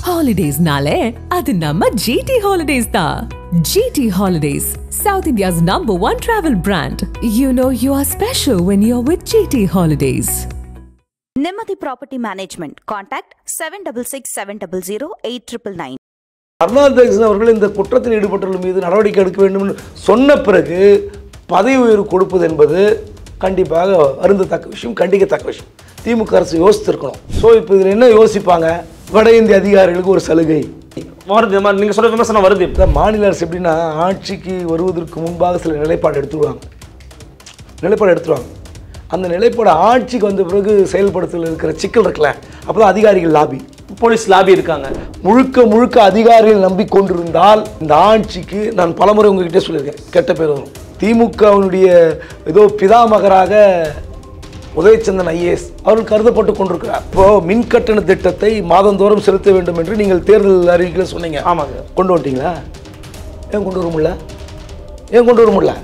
ஹாலிடேஸ்னாலே அது நம்ம ஜிடி ஹாலிடேஸ் தான் GT holidays south India's number one travel brand you know you are special when you are with GT holidays Nimmathi property management contact seven double six seven double zero eight triple nine Arunachala Krishnan அவர்கள் இந்த குற்றத்தில் ஈடுபட்டவர்கள் மீது நடவடிக்கை எடுக்க வேண்டும் என்று சொன்ன பிறகு பதவி உயர்வு கொடுப்பது என்பது கண்டிப்பாக வருந்தத்தக்க விஷயம் கண்டிக்கத்தக்க விஷயம் திமுக அரசு யோசித்திருக்கணும் ஸோ இப்போ இதில் என்ன யோசிப்பாங்க வட இந்திய அதிகாரிகளுக்கு ஒரு சலுகை வருது இந்த மாதிரி நீங்க சொல்ற விமர்சனம் வருது இந்த மாநில அரசு எப்படின்னா ஆட்சிக்கு வருவதற்கு முன்பாக சில நிலைப்பாடு எடுத்துருவாங்க நிலைப்பாடு எடுத்துருவாங்க அந்த நிலைப்பாடு ஆட்சிக்கு வந்த பிறகு செயல்படுத்தல இருக்கிற சிக்கல் இருக்குல்ல அப்போ தான் அதிகாரிகள் லாபி போலீஸ் லாபி இருக்காங்க முழுக்க முழுக்க அதிகாரிகள் நம்பிக்கொண்டிருந்தால் இந்த ஆட்சிக்கு நான் பலமுறை உங்ககிட்ட சொல்லியிருக்கேன் கெட்ட பேர் வரும் திமுகவினுடைய ஏதோ பிதாமகராக உதயச்சந்திரன் ஐஏஎஸ் அவர்கள் கருதப்பட்டு கொண்டிருக்கிறார் இப்போ மின் கட்டண திட்டத்தை மாதந்தோறும் செலுத்த வேண்டும் என்று நீங்கள் தேர்தல் அறிவிக்கையில் சொன்னீங்க ஆமாங்க கொண்டு வந்துட்டீங்களா ஏன் கொண்டு வர முடியல ஏன் கொண்டு வர முடியல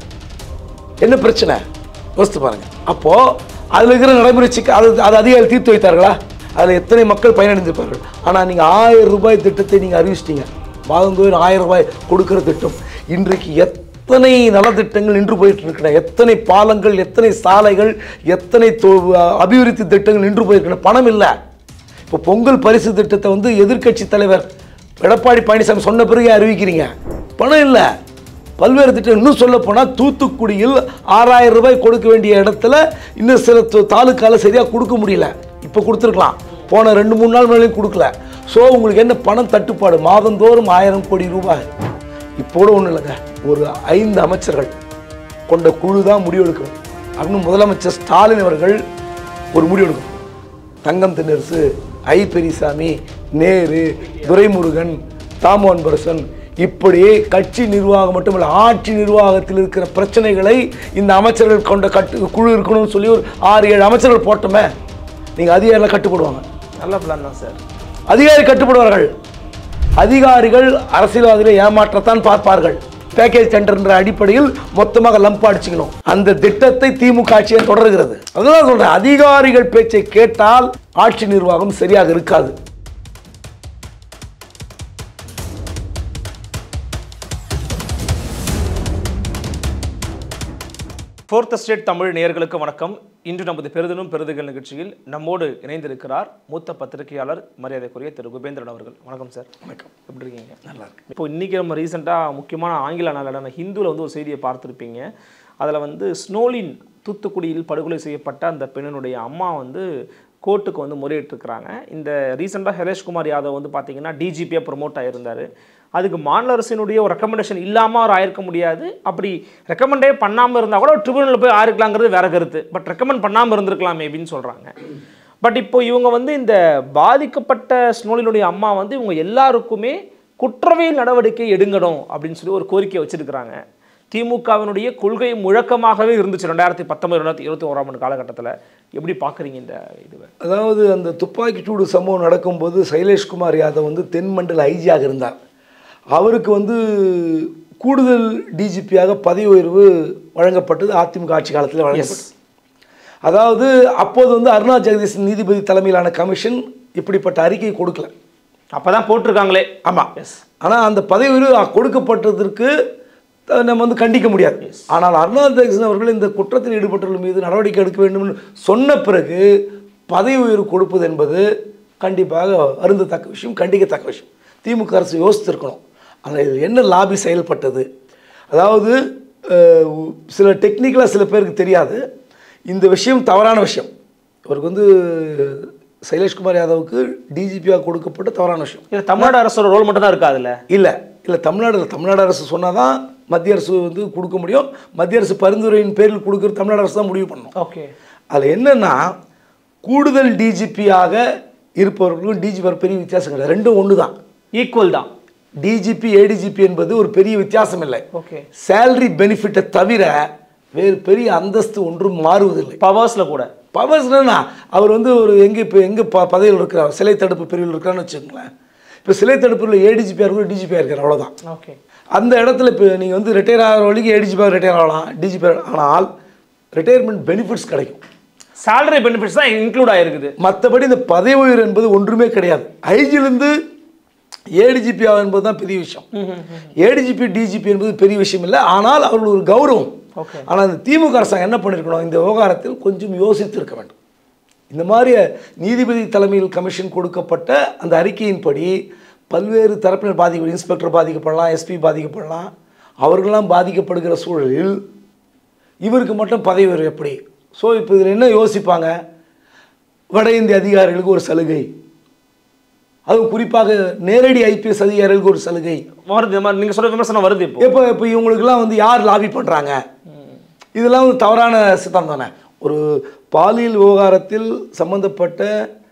என்ன பிரச்சனை யோசித்து பாருங்க அப்போ அதில் இருக்கிற நடைமுறை சிக்க அது அது அதிகாரி தீர்த்து வைத்தார்களா அதில் எத்தனை மக்கள் பயனடைந்திருப்பார்கள் ஆனால் நீங்கள் ஆயிரம் ரூபாய் திட்டத்தை நீங்கள் அறிவிச்சிட்டீங்க மாதந்தோறும் ஆயிரம் ரூபாய் கொடுக்கிற திட்டம் இன்றைக்கு எத்தனை நலத்திட்டங்கள் நின்று போயிட்டு இருக்கின்றன எத்தனை பாலங்கள் எத்தனை சாலைகள் எத்தனை தொ- அபிவிருத்தி திட்டங்கள் நின்று போயிருக்கின்றன பணம் இல்லை இப்போ பொங்கல் பரிசு திட்டத்தை வந்து எதிர்க்கட்சி தலைவர் எடப்பாடி பழனிசாமி சொன்ன பிறகு அறிவிக்கிறீங்க பணம் இல்லை பல்வேறு திட்டம் இன்னும் சொல்ல போனால் தூத்துக்குடியில் ஆறாயிரம் ரூபாய் கொடுக்க வேண்டிய இடத்துல இன்னும் சில து- தாலுக்கால சரியாக கொடுக்க முடியல இப்போ கொடுத்துருக்கலாம் போன ரெண்டு மூணு நாள் மேலேயும் கொடுக்கல ஸோ உங்களுக்கு என்ன பணம் தட்டுப்பாடு மாதந்தோறும் ஆயிரம் கோடி ரூபாய் இப்போ கூட ஒன்றும் இல்லைங்க ஒரு ஐந்து அமைச்சர்கள் கொண்ட குழு தான் முடிவெடுக்கணும் அப்படின்னு முதலமைச்சர் ஸ்டாலின் அவர்கள் ஒரு முடிவெடுக்கணும் தங்கம் தென்னரசு ஐ பெரியசாமி நேரு துரைமுருகன் தாமோன் பரசன் இப்படி கட்சி நிர்வாகம் மட்டுமல்ல ஆட்சி நிர்வாகத்தில் இருக்கிற பிரச்சனைகளை இந்த அமைச்சர்கள் கொண்ட கட்டு குழு இருக்கணும்னு சொல்லி ஒரு ஆறு ஏழு அமைச்சர்கள் போட்டோமே நீங்கள் அதிகாரியில் கட்டுப்படுவாங்க நல்ல பிளான் தான் சார் அதிகாரி கட்டுப்படுவார்கள் அதிகாரிகள் அரசியல்வாதிகளை ஏமாற்றத்தான் பார்ப்பார்கள் பேக்கேஜ் டெண்டர் அடிப்படையில் மொத்தமாக லம்ப் அடிச்சுக்கணும் அந்த திட்டத்தை திமுக ஆட்சியை தொடர்கிறது அதுதான் சொல்றேன் அதிகாரிகள் பேச்சை கேட்டால் ஆட்சி நிர்வாகம் சரியாக இருக்காது ஃபோர்த் ஸ்டேட் தமிழ் நேயர்களுக்கு வணக்கம் இன்று நமது பெருதினும் பெருதுகள் நிகழ்ச்சியில் நம்மோடு இணைந்திருக்கிறார் மூத்த பத்திரிகையாளர் மரியாதைக்குரிய திரு குபேந்திரன் அவர்கள் வணக்கம் சார் வணக்கம் எப்படி இருக்கீங்க நல்லா இருக்கு இப்போ இன்னைக்கு நம்ம ரீசெண்டாக முக்கியமான ஆங்கில நாளான ஹிந்துவில் வந்து ஒரு செய்தியை பார்த்துருப்பீங்க அதில் வந்து ஸ்னோலின் தூத்துக்குடியில் படுகொலை செய்யப்பட்ட அந்த பெண்ணினுடைய அம்மா வந்து கோர்ட்டுக்கு வந்து முறையிட்டிருக்கிறாங்க இந்த ரீசெண்டாக ஹரேஷ்குமார் யாதவ் வந்து பார்த்தீங்கன்னா டிஜிபியாக ப்ரொமோட் ஆகியிருந்தார் அதுக்கு மாநில அரசினுடைய ஒரு ரெக்கமெண்டேஷன் இல்லாமல் அவர் ஆயிருக்க முடியாது அப்படி ரெக்கமெண்டே பண்ணாமல் இருந்தால் கூட ட்ரிபியூனலில் போய் ஆயிருக்கலாங்கிறது வேற கருத்து பட் ரெக்கமெண்ட் பண்ணாமல் இருந்திருக்கலாம் மேபின்னு சொல்கிறாங்க பட் இப்போ இவங்க வந்து இந்த பாதிக்கப்பட்ட ஸ்னோலினுடைய அம்மா வந்து இவங்க எல்லாருக்குமே குற்றவியல் நடவடிக்கை எடுங்கணும் அப்படின்னு சொல்லி ஒரு கோரிக்கை வச்சிருக்கிறாங்க திமுகவினுடைய கொள்கை முழக்கமாகவே இருந்துச்சு ரெண்டாயிரத்தி பத்தொன்பது ரெண்டாயிரத்தி இருபத்தி ஓராம் ஆண்டு காலகட்டத்தில் எப்படி பார்க்குறீங்க இந்த இதுவை அதாவது அந்த துப்பாக்கி சூடு சம்பவம் நடக்கும்போது சைலேஷ்குமார் யாதவ் வந்து தென்மண்டல ஐஜியாக இருந்தார் அவருக்கு வந்து கூடுதல் டிஜிபியாக பதவி உயர்வு வழங்கப்பட்டது அதிமுக ஆட்சி காலத்தில் வழங்கப்பட்டது அதாவது அப்போது வந்து அருணா ஜெகதீஷ் நீதிபதி தலைமையிலான கமிஷன் இப்படிப்பட்ட அறிக்கை கொடுக்கல அப்போ தான் போட்டிருக்காங்களே ஆமாம் ஆனால் அந்த பதவி உயர்வு கொடுக்கப்பட்டதற்கு த- நம்ம வந்து கண்டிக்க முடியாது ஆனால் அருணா ஜெகதீசன் அவர்கள் இந்த குற்றத்தில் ஈடுபட்டவர்கள் மீது நடவடிக்கை எடுக்க வேண்டும் என்று சொன்ன பிறகு பதவி உயர்வு கொடுப்பது என்பது கண்டிப்பாக அருந்தத்தக்க விஷயம் கண்டிக்கத்தக்க விஷயம் திமுக அரசு யோசித்திருக்கணும் ஆனால் இதில் என்ன லாபி செயல்பட்டது அதாவது அஹ், சில டெக்னிக்கலாக சில பேருக்கு தெரியாது இந்த விஷயம் தவறான விஷயம் இவருக்கு வந்து சைலேஷ்குமார் யாதவுக்கு டிஜிபியாக கொடுக்கப்பட்ட தவறான விஷயம் இது தமிழ்நாடு அரசோட ரோல் மட்டும் தான் இருக்கா அதில் இல்லை இல்லை தமிழ்நாடு இல்ல. தமிழ்நாடு அரசு சொன்னால் தான் மத்திய அரசு வந்து கொடுக்க முடியும் மத்திய அரசு பரிந்துரையின் பேரில் கொடுக்குறது தமிழ்நாடு அரசு தான் முடிவு பண்ணணும் ஓகே அதில் என்னென்னா கூடுதல் டிஜிபியாக இருப்பவர்களுக்கும் டிஜிபி பெரிய வித்தியாசம் கிடையாது ரெண்டும் ஒன்று தான் ஈக்குவல் தான் டிஜிபி ஏடிஜிபி என்பது ஒரு பெரிய வித்தியாசம் இல்லை ஓகே சேலரி பெனிஃபிட்டை தவிர வேறு பெரிய அந்தஸ்து ஒன்றும் மாறுவதில்லை பவர்ஸில் கூட பவர்ஸ்னா அவர் வந்து ஒரு எங்கே இப்போ எங்கே ப பதவியில் இருக்கிறார் சிலை தடுப்பு பிரிவில் இருக்கிறான்னு வச்சுக்கோங்களேன் இப்போ சிலை தடுப்பில் ஏடிஜிபியாக இருக்கிற டிஜிபியாக இருக்கார் அவ்வளோதான் ஓகே அந்த இடத்துல இப்போ நீங்கள் வந்து ரிட்டையர் ஆகிற வழிக்கு ஏடிஜிபியாக ரிட்டையர் ஆகலாம் டிஜிபி ஆனால் ரிட்டையர்மெண்ட் பெனிஃபிட்ஸ் கிடைக்கும் சேலரி பெனிஃபிட்ஸ் தான் இன்க்ளூட் ஆயிருக்குது மற்றபடி இந்த பதவி உயர்வு என்பது ஒன்றுமே கிடையாது ஐஜிலேருந்து ஏடிஜிபி என்பது தான் பெரிய விஷயம் ஏடிஜிபி டிஜிபி என்பது பெரிய விஷயம் இல்லை ஆனால் அவர்கள் ஒரு கௌரவம் ஓகே ஆனால் இந்த திமுக அரசாங்கம் என்ன பண்ணியிருக்கணும் இந்த விவகாரத்தில் கொஞ்சம் யோசித்திருக்க வேண்டும் இந்த மாதிரி நீதிபதி தலைமையில் கமிஷன் கொடுக்கப்பட்ட அந்த அறிக்கையின்படி பல்வேறு தரப்பினர் பாதிக்க இன்ஸ்பெக்டர் பாதிக்கப்படலாம் எஸ்பி பாதிக்கப்படலாம் அவர்களெல்லாம் பாதிக்கப்படுகிற சூழலில் இவருக்கு மட்டும் பதவி வரும் எப்படி ஸோ இப்போ இதில் என்ன யோசிப்பாங்க வட இந்திய அதிகாரிகளுக்கு ஒரு சலுகை அதுவும் குறிப்பாக நேரடி ஐபிஎஸ் அதிகாரிகளுக்கு ஒரு சலுகை வருது இந்த மாதிரி நீங்க சொல்ற விமர்சனம் வருது இப்போ இப்போ இப்போ இவங்களுக்கெல்லாம் வந்து யார் லாபி பண்ணுறாங்க இதெல்லாம் ஒரு தவறான சித்தம் தானே ஒரு பாலியல் விவகாரத்தில் சம்பந்தப்பட்ட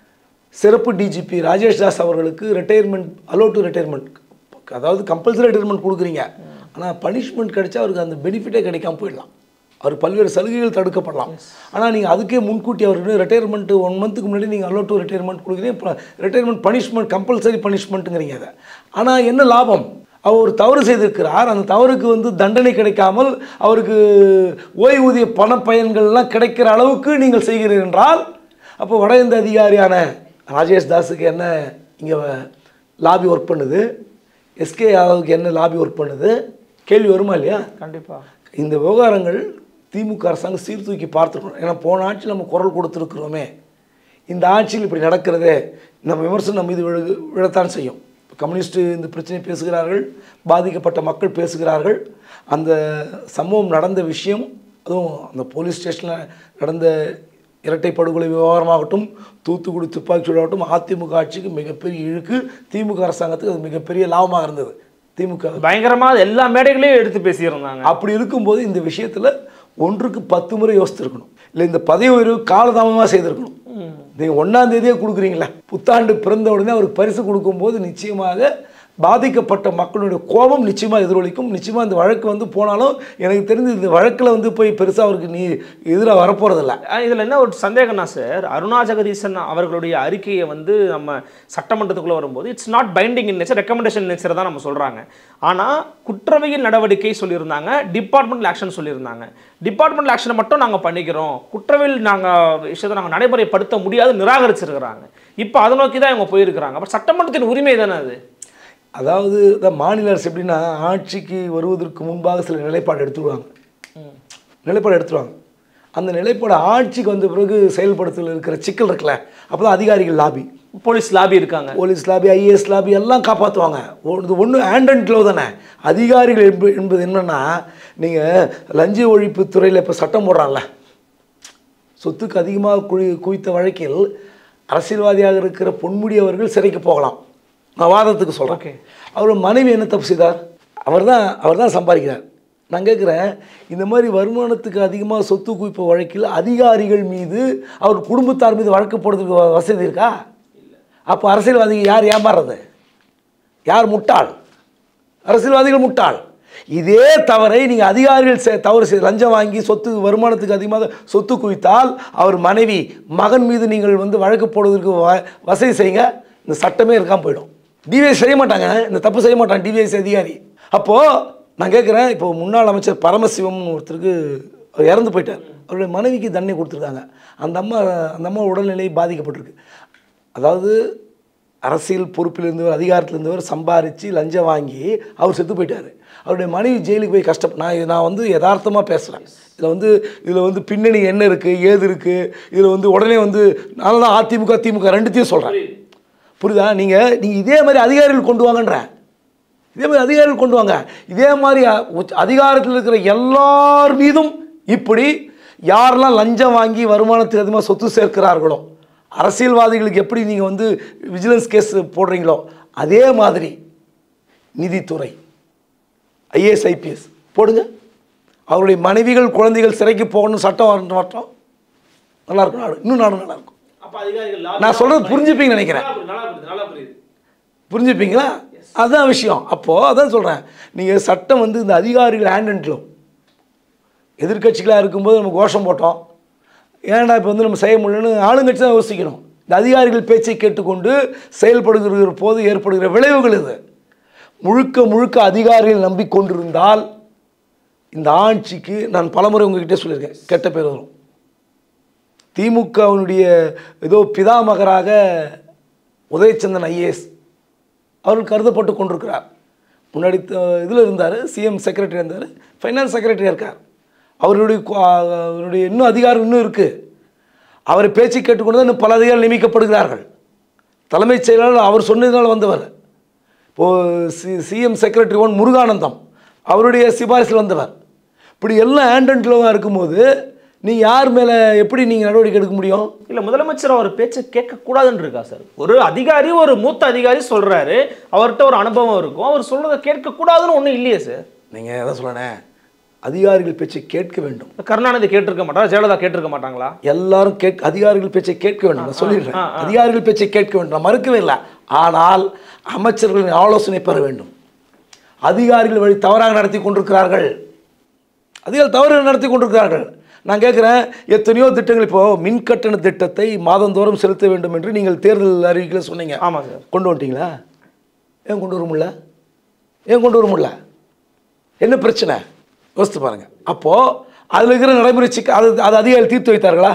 சிறப்பு டிஜிபி ராஜேஷ் தாஸ் அவர்களுக்கு ரிட்டையர்மெண்ட் அலோ டு ரிட்டையர்மெண்ட் அதாவது கம்பல்சரி ரிட்டையர்மெண்ட் கொடுக்குறீங்க ஆனால் பனிஷ்மெண்ட் கிடைச்சா அவருக்கு அந்த பெனிஃபிட்டே கிடைக்காம போயிடலாம் அவர் பல்வேறு சலுகைகள் தடுக்கப்படலாம் ஆனால் நீங்கள் அதுக்கே முன்கூட்டி அவருக்கு ரிட்டையர்மெண்ட் ஒன் மந்த்துக்கு முன்னாடி நீங்கள் அலோ டு ரிட்டையர்மெண்ட் கொடுக்குறீங்க ரிட்டையர்மெண்ட் பனிஷ்மெண்ட் கம்பல்சரி பனிஷ்மெண்ட்டுங்கிறீங்க அதை ஆனால் என்ன லாபம் அவர் ஒரு தவறு செய்திருக்கிறார் அந்த தவறுக்கு வந்து தண்டனை கிடைக்காமல் அவருக்கு ஓய்வூதிய பண பயன்கள்லாம் கிடைக்கிற அளவுக்கு நீங்கள் செய்கிறீர்கள் என்றால் அப்போ வட இந்திய அதிகாரியான ராஜேஷ் தாஸுக்கு என்ன இங்கே லாபி ஒர்க் பண்ணுது எஸ்கே யாதவுக்கு என்ன லாபி ஒர்க் பண்ணுது கேள்வி வருமா இல்லையா கண்டிப்பா இந்த விவகாரங்கள் திமுக அரசாங்கம் சீர்தூக்கி பார்த்துருக்கணும் ஏன்னா போன ஆட்சியில் நம்ம குரல் கொடுத்துருக்குறோமே இந்த ஆட்சியில் இப்படி நடக்கிறதே நம்ம விமர்சனம் நம்ம இது விழ விழத்தான் செய்யும் கம்யூனிஸ்ட் இந்த பிரச்சனை பேசுகிறார்கள் பாதிக்கப்பட்ட மக்கள் பேசுகிறார்கள் அந்த சம்பவம் நடந்த விஷயம் அதுவும் அந்த போலீஸ் ஸ்டேஷனில் நடந்த இரட்டை படுகொலை விவகாரமாகட்டும் தூத்துக்குடி துப்பாக்கிச்சூடாகட்டும் அதிமுக ஆட்சிக்கு மிகப்பெரிய இழுக்கு திமுக அரசாங்கத்துக்கு அது மிகப்பெரிய லாபமாக இருந்தது திமுக பயங்கரமா அது எல்லா மேடைகளையும் எடுத்து பேசியிருந்தாங்க அப்படி இருக்கும்போது இந்த விஷயத்தில் ஒன்றுக்கு பத்து முறை யோசித்திருக்கணும் இல்லை இந்த பதவி உயர்வு காலதாமமாக செய்திருக்கணும் நீங்கள் ஒன்றாம் தேதியே கொடுக்குறீங்களா புத்தாண்டு பிறந்த உடனே அவருக்கு பரிசு கொடுக்கும்போது நிச்சயமாக பாதிக்கப்பட்ட மக்களுடைய கோபம் நிச்சயமாக எதிரொலிக்கும் நிச்சயமாக இந்த வழக்கு வந்து போனாலும் எனக்கு தெரிஞ்சு இந்த வழக்கில் வந்து போய் பெருசாக அவருக்கு நீ எதிராக வரப்போகிறதில்ல அஹ் இதுல என்ன ஒரு சந்தேகம்னா சார் அருணா ஜெகதீசன் அவர்களுடைய அறிக்கையை வந்து நம்ம சட்டமன்றத்துக்குள்ள வரும்போது it's not binding in nature recommendation nature தான் நம்ம சொல்றாங்க ஆனா குற்றவியல் நடவடிக்கை சொல்லியிருந்தாங்க டிபார்ட்மெண்டல் ஆக்ஷன் சொல்லியிருந்தாங்க டிபார்ட்மெண்டல் ஆக்ஷனை மட்டும் நாங்க பண்ணிக்கிறோம் குற்றவியல் நாங்க விஷயத்தை நாங்க நடைமுறைப்படுத்த முடியாது நிராகரிச்சிருக்கிறாங்க இப்போ அதை நோக்கி தான் இவங்க போயிருக்கிறாங்க அப்ப சட்டமன்றத்தின் உரிமை தானே அது அதாவது இந்த மாநில அரசு எப்படின்னா ஆட்சிக்கு வருவதற்கு முன்பாக சில நிலைப்பாடு எடுத்துடுவாங்க நிலைப்பாடு எடுத்துருவாங்க அந்த நிலைப்பாடு ஆட்சிக்கு வந்த பிறகு செயல்படுத்தல இருக்கிற சிக்கல் இருக்குல்ல அப்போ தான் அதிகாரிகள் லாபி போலீஸ் லாபி இருக்காங்க போலீஸ் லாபி ஐஏஎஸ் லாபி எல்லாம் காப்பாற்றுவாங்க இது ஒன்று ஹேண்ட் அண்ட் க்ளோ தானே அதிகாரிகள் என்ப- என்பது என்னென்னா நீங்கள் லஞ்ச ஒழிப்பு துறையில் இப்போ சட்டம் போடுறான்ல சொத்துக்கு அதிகமாக குழி குவித்த வழக்கில் அரசியல்வாதியாக இருக்கிற பொன்முடி அவர்கள் சிறைக்கு போகலாம் நான் வாதத்துக்கு சொல்கிறேன் Okay. அவர் மனைவி என்ன தப்பு செய்தார் அவர் தான் அவர் தான் சம்பாதிக்கிறார் நான் கேட்குறேன் இந்த மாதிரி வருமானத்துக்கு அதிகமாக சொத்து குவிப்பு வழக்கில் அதிகாரிகள் மீது அவர் குடும்பத்தார் மீது வழக்கு போடுறதுக்கு வ- வசதி இருக்கா அப்போ அரசியல்வாதிகள் யார் ஏமாறுறது யார் முட்டாள் அரசியல்வாதிகள் முட்டாள் இதே தவறை நீங்கள் அதிகாரிகள் செ- தவறு செய்து லஞ்சம் வாங்கி சொத்து வருமானத்துக்கு அதிகமாக சொத்து குவித்தால் அவர் மனைவி மகன் மீது நீங்கள் வந்து வழக்கு போடுவதற்கு வ- வசதி செய்யுங்க இந்த சட்டமே இருக்காம போயிடும் டிவிஎஸ் செய்ய மாட்டாங்க இந்த தப்பு செய்ய மாட்டாங்க டிவிஎஸ் அதிகாரி அப்போது நான் கேட்குறேன் இப்போ முன்னாள் அமைச்சர் பரமசிவம் ஒருத்தருக்கு அவர் இறந்து போயிட்டார் அவருடைய மனைவிக்கு தண்டனை கொடுத்துருக்காங்க அந்த அம்மா அந்த அம்மா உடல்நிலை பாதிக்கப்பட்டிருக்கு அதாவது அரசியல் பொறுப்பில் இருந்தவர் அதிகாரத்தில் இருந்தவர் சம்பாரித்து லஞ்சம் வாங்கி அவர் செத்து போயிட்டார் அவருடைய மனைவி ஜெயிலுக்கு போய் கஷ்டம் நான் இது- நான் வந்து யதார்த்தமாக பேசுகிறேன் இதில் வந்து இதில் வந்து பின்னணி என்ன இருக்குது ஏது இருக்குது இதில் வந்து உடனே வந்து நான் தான் அதிமுக திமுக ரெண்டுத்தையும் சொல்கிறேன் புரியுதா நீங்கள் நீங்கள் இதே மாதிரி அதிகாரிகள் கொண்டு வாங்கன்றேன் இதே மாதிரி அதிகாரிகள் கொண்டு வாங்க இதே மாதிரி அ- உச்ச- அதிகாரத்தில் இருக்கிற எல்லார் மீதும் இப்படி யாரெல்லாம் லஞ்சம் வாங்கி வருமானத்துக்கு அதிகமாக சொத்து சேர்க்கிறார்களோ அரசியல்வாதிகளுக்கு எப்படி நீங்கள் வந்து விஜிலன்ஸ் கேஸ் போடுறீங்களோ அதே மாதிரி நிதித்துறை ஐஏஎஸ் ஐபிஎஸ் போடுங்க அவருடைய மனைவிகள் குழந்தைகள் சிறைக்கு போகணும் சட்டம் வரணும் வரட்டும் நல்லா இருக்கும் நாடு இன்னும் நாடு நல்லா இருக்கும் அப்ப அதிகாரிகள் நான் சொல்றது புரிஞ்சுப்பீங்கன்னு நினைக்கிறேன் நல்லா புரியுது நல்லா புரியுது புரிஞ்சுப்பீங்களா அதுதான் விஷயம் அப்போது அதான் சொல்கிறேன் நீங்கள் சட்டம் வந்து இந்த அதிகாரிகள் ஹேண்ட் அண்ட் க்ளோ எதிர்க்கட்சிகளாக இருக்கும்போது நம்ம கோஷம் போட்டோம் ஏன்டா இப்போ வந்து நம்ம செய்ய முடியலன்னு ஆளுங்கட்சி தான் யோசிக்கணும் இந்த அதிகாரிகள் பேச்சை கேட்டுக்கொண்டு செயல்படுகிற போது ஏற்படுகிற விளைவுகள் இது முழுக்க முழுக்க அதிகாரிகள் நம்பிக்கொண்டிருந்தால் இந்த ஆட்சிக்கு நான் பலமுறை உங்ககிட்ட சொல்லியிருக்கேன் கெட்ட பேர் வரும் திமுகவினுடைய ஏதோ பிதாமகராக உதயச்சந்திரன் ஐஏஎஸ் அவர்கள் கருதப்பட்டு கொண்டிருக்கிறார் முன்னாடி இதில் இருந்தார் சிஎம் செக்ரட்டரி இருந்தார் ஃபைனான்ஸ் செக்ரட்டரியாக இருக்கார் அவருடைய கு- அவருடைய இன்னும் அதிகாரம் இன்னும் இருக்குது அவரை பேச்சு கேட்டுக்கொண்டு தான் இன்னும் பல அதிகாரிகள் நியமிக்கப்படுகிறார்கள் தலைமைச் செயலாளர் அவர் சொன்னதுனால வந்தவர் இப்போது C CM secretary one Muruganandam அவருடைய சிபாரிசில் வந்தவர் இப்படி எல்லாம் ஆண்டன்ட்லவாக இருக்கும்போது நீங்கள் யார் மேலே எப்படி நீங்கள் நடவடிக்கை எடுக்க முடியும் இல்ல முதலமைச்சர் அவர் பேச்சை கேட்க கூடாதுன்னு இருக்கா சார் ஒரு அதிகாரி ஒரு மூத்த அதிகாரி சொல்றாரு அவர்கிட்ட ஒரு அனுபவம் இருக்கும் அவர் சொல்றதை கேட்க கூடாதுன்னு ஒண்ணும் இல்லையே சார் நீங்கள் எதை சொல்லணே அதிகாரிகள் பேச்சை கேட்க வேண்டும் கருணாநிதி கேட்டிருக்க மாட்டாரா ஜெயலலிதா கேட்டிருக்க மாட்டாங்களா எல்லாரும் கேட்க அதிகாரிகள் பேச்சை கேட்க வேண்டும் நான் சொல்லிடுறேன் ஆ, ஆ. அதிகாரிகள் பேச்சை கேட்க வேண்டும் நான் மறுக்கவே இல்லை ஆனால் அமைச்சர்களின் ஆலோசனை பெற வேண்டும் அதிகாரிகள் வழி தவறாக நடத்தி கொண்டிருக்கிறார்கள் அதிகாரிகள் தவறு நடத்தி கொண்டிருக்கிறார்கள் நான் கேட்குறேன் எத்தனையோ திட்டங்கள் இப்போ மின் கட்டண திட்டத்தை மாதந்தோறும் செலுத்த வேண்டும் என்று நீங்கள் தேர்தல் அறிவிக்கல சொன்னீங்க ஆமா சார் கொண்டு வந்துட்டீங்களா ஏன் கொண்டு வர முடியல ஏன் கொண்டு வர முடியல என்ன பிரச்சனை யோசித்து பாருங்க அப்போது அதில் இருக்கிற நடைமுறை சிக்க அது அது அதிகாரிகள் தீர்த்து வைத்தார்களா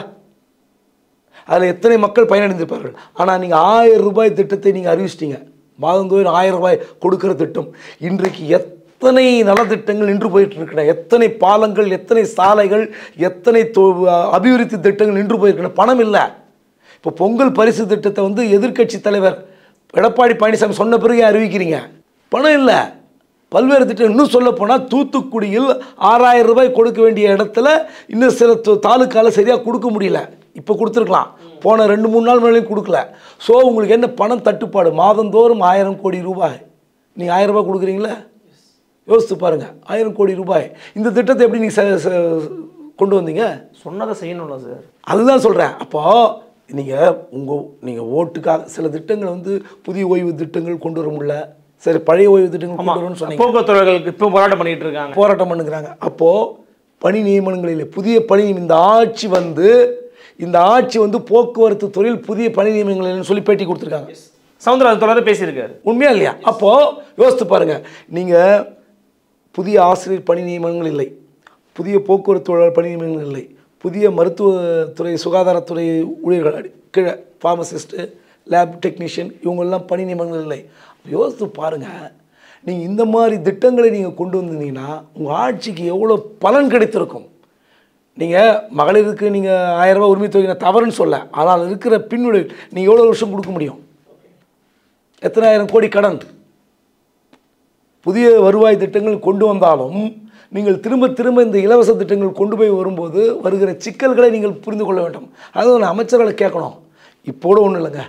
அதில் எத்தனை மக்கள் பயனடைந்திருப்பார்கள் ஆனால் நீங்கள் ஆயிரம் ரூபாய் திட்டத்தை நீங்கள் அறிவிச்சிட்டீங்க மாதந்தோறும் ஆயிரம் ரூபாய் கொடுக்கிற திட்டம் இன்றைக்கு எத்தனை நலத்திட்டங்கள் நின்று போயிட்டு இருக்கின்றன எத்தனை பாலங்கள் எத்தனை சாலைகள் எத்தனை தொ- அபிவிருத்தி திட்டங்கள் நின்று போயிருக்கின்றன பணம் இல்லை இப்போ பொங்கல் பரிசு திட்டத்தை வந்து எதிர்க்கட்சி தலைவர் எடப்பாடி பழனிசாமி சொன்ன பிறகு ஏன் அறிவிக்கிறீங்க பணம் இல்லை பல்வேறு திட்டம் இன்னும் சொல்ல போனால் தூத்துக்குடியில் ஆறாயிரம் ரூபாய் கொடுக்க வேண்டிய இடத்துல இன்னும் சில து- தாலுக்கால சரியாக கொடுக்க முடியல இப்போ கொடுத்துருக்கலாம் போன ரெண்டு மூணு நாள் மேலேயும் கொடுக்கல ஸோ உங்களுக்கு என்ன பணம் தட்டுப்பாடு மாதந்தோறும் ஆயிரம் கோடி ரூபாய் நீங்கள் ஆயிரம் ரூபாய் கொடுக்குறீங்களா யோசித்து பாருங்கள் ஆயிரம் கோடி ரூபாய் இந்த திட்டத்தை எப்படி நீங்கள் கொண்டு வந்தீங்க சொன்னதை செய்யணும்ல சார் அதுதான் சொல்கிறேன் அப்போது நீங்கள் உங்கள் நீங்கள் ஓட்டுக்காக சில திட்டங்கள் வந்து புதிய ஓய்வு திட்டங்கள் கொண்டு வர முடியல சரி பழைய ஓய்வு திட்டங்கள் ஆமா கொண்டு வரணும்னு சொன்னீங்க போக்குவரத்துகளுக்கு இப்போ போராட்டம் பண்ணிட்டு இருக்காங்க போராட்டம் பண்ணுங்கிறாங்க அப்போது பணி நியமனங்களில் புதிய பணி இந்த ஆட்சி வந்து இந்த ஆட்சி வந்து போக்குவரத்து துறையில் புதிய பணி நியமனங்கள் சொல்லி பேட்டி கொடுத்துருக்காங்க சவுந்தரராஜன் தொடர்ந்து பேசியிருக்காரு உண்மையா இல்லையா அப்போது யோசித்து பாருங்கள் நீங்கள் புதிய ஆசிரியர் பணி நியமனங்கள் இல்லை புதிய போக்குவரத்து தொழிலாளர் பணி நியமனங்கள் இல்லை புதிய மருத்துவத்துறை சுகாதாரத்துறை ஊழியர்கள் அடி- கீழே ஃபார்மசிஸ்ட்டு லேப் டெக்னீஷியன் இவங்கெல்லாம் பணி நியமனங்கள் இல்லை யோசித்து பாருங்கள் நீங்கள் இந்த மாதிரி திட்டங்களை நீங்கள் கொண்டு வந்திருந்தீங்கன்னா உங்கள் ஆட்சிக்கு எவ்வளோ பலன் கிடைத்திருக்கும் நீங்கள் மகளிருக்கு நீங்கள் ஆயிரம் ரூபாய் உரிமை தொகை நான் தவறுன்னு சொல்ல ஆனால் இருக்கிற பின்விளைவு நீங்கள் எவ்வளோ வருஷம் கொடுக்க முடியும் எத்தனாயிரம் கோடி கடன் புதிய வருவாய் திட்டங்கள் கொண்டு வந்தாலும் நீங்கள் திரும்ப திரும்ப இந்த இலவச திட்டங்கள் கொண்டு போய் வரும்போது வருகிற சிக்கல்களை நீங்கள் புரிந்து கொள்ள வேண்டும் அது ஒரு அமைச்சர்களை கேட்கணும் இப்போ கூட ஒன்றும் இல்லைங்க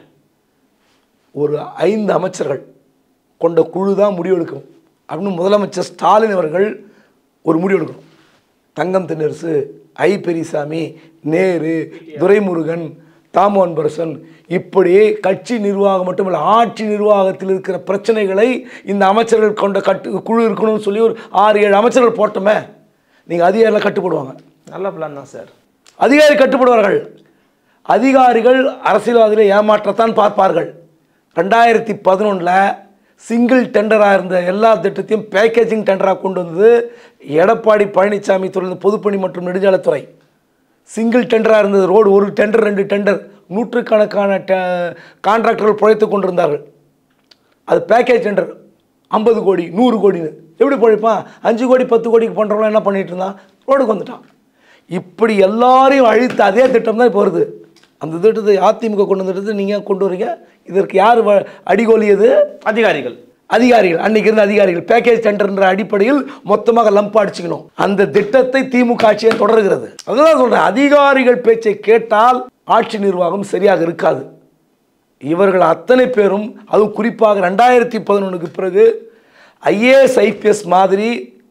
ஒரு ஐந்து அமைச்சர்கள் கொண்ட குழு தான் முடிவெடுக்கும் அப்படின்னு முதலமைச்சர் ஸ்டாலின் அவர்கள் ஒரு முடிவெடுக்கணும் தங்கம் தென்னரசு ஐ பெரியசாமி நேரு துரைமுருகன் தாமு அன்பரசன் இப்படி கட்சி நிர்வாகம் மட்டுமல்ல ஆட்சி நிர்வாகத்தில் இருக்கிற பிரச்சனைகளை இந்த அமைச்சர்கள் கொண்ட கட்டு குழு இருக்கணும்னு சொல்லி ஒரு ஆறு ஏழு அமைச்சர்கள் போட்டோமே நீங்கள் அதிகாரிகள் கட்டுப்படுவாங்க நல்ல பிளான் தான் சார் அதிகாரி கட்டுப்படுவார்கள் அதிகாரிகள் அரசியல்வாதிகளை ஏமாற்றத்தான் பார்ப்பார்கள் ரெண்டாயிரத்தி பதினொன்றில் சிங்கிள் டெண்டராக இருந்த எல்லா திட்டத்தையும் பேக்கேஜிங் டெண்டராக கொண்டு வந்தது எடப்பாடி பழனிசாமி துறை பொதுப்பணி மற்றும் நெடுஞ்சாலைத்துறை சிங்கிள் டெண்டராக இருந்தது ரோடு ஒரு டெண்டர் ரெண்டு டெண்டர் நூற்றுக்கணக்கான டெ கான்ட்ராக்டர்கள் பிழைத்து கொண்டிருந்தார்கள் அது பேக்கேஜ் டெண்டர் ஐம்பது கோடி நூறு கோடின்னு எப்படி பழைப்பான் அஞ்சு கோடி பத்து கோடிக்கு பண்ணுறவங்க என்ன பண்ணிட்டு இருந்தான் ரோடுக்கு வந்துட்டான் இப்படி எல்லாரையும் அழித்த அதே திட்டம் தான் இப்போ வருது அந்த திட்டத்தை அதிமுக கொண்டு வந்த திட்டத்தை நீங்கள் கொண்டு வரீங்க இதற்கு யார் வ- அடிகோலியது அதிகாரிகள் அதிகாரிகள் அன்னைக்கு இருந்த அதிகாரிகள் பேக்கேஜ் டெண்டர்ன்ற அடிப்படையில் மொத்தமாக லம்ப் அடிச்சுக்கணும் அந்த திட்டத்தை திமுக ஆட்சியை தொடர்கிறது அதுதான் சொல்றேன் அதிகாரிகள் பேச்சை கேட்டால் ஆட்சி நிர்வாகம் சரியாக இருக்காது இவர்கள் அத்தனை பேரும் அதுவும் குறிப்பாக ரெண்டாயிரத்தி பதினொன்றுக்கு பிறகு ஐஏஎஸ் ஐபிஎஸ் மாதிரி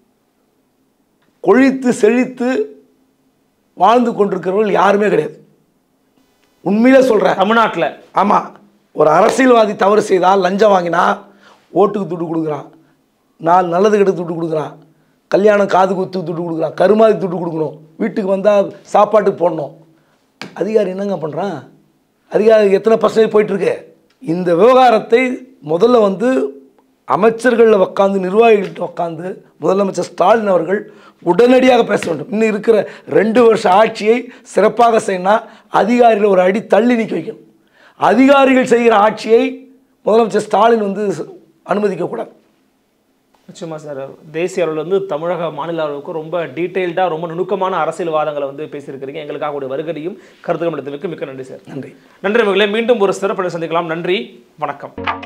கொழித்து செழித்து வாழ்ந்து கொண்டிருக்கிறவர்கள் யாருமே கிடையாது உண்மையிலே சொல்கிறேன் தமிழ்நாட்டுல ஆமாம் ஒரு அரசியல்வாதி தவறு செய்தால் லஞ்சம் வாங்கினா ஓட்டுக்கு துட்டு கொடுக்குறான் நாலு நல்லது கெட்ட துட்டு கொடுக்குறான் கல்யாணம் காது குத்து துட்டு கொடுக்குறான் கருமாதி துட்டு கொடுக்கணும் வீட்டுக்கு வந்தால் சாப்பாட்டுக்கு போடணும் அதிகாரி என்னங்க பண்ணுறான் அதிகாரி எத்தனை பர்சன்டேஜ் போயிட்டுருக்கு இந்த விவகாரத்தை முதல்ல வந்து அமைச்சர்களில் உட்காந்து நிர்வாகிகள்கிட்ட உட்காந்து முதலமைச்சர் ஸ்டாலின் அவர்கள் உடனடியாக பேச வேண்டும் இன்னும் இருக்கிற ரெண்டு வருஷ ஆட்சியை சிறப்பாக செய்யணும் அதிகாரிகளை ஒரு அடி தள்ளி நிற்க வைக்கணும் அதிகாரிகள் செய்கிற ஆட்சியை முதலமைச்சர் ஸ்டாலின் வந்து அனுமதிக்கக்கூடாது நிச்சயமா சார் தேசிய அளவில் வந்து தமிழக மாநில அளவுக்கு ரொம்ப டீட்டெயில்டாக ரொம்ப நுணுக்கமான அரசியல்வாதங்களை வந்து பேசியிருக்கிறீங்க எங்களுக்காக உடைய வருகையும் கருத்துக்கள் எடுத்ததுக்கு மிக்க நன்றி சார் நன்றி நன்றி மகளே மீண்டும் ஒரு சிறப்பு சந்திக்கலாம் நன்றி வணக்கம்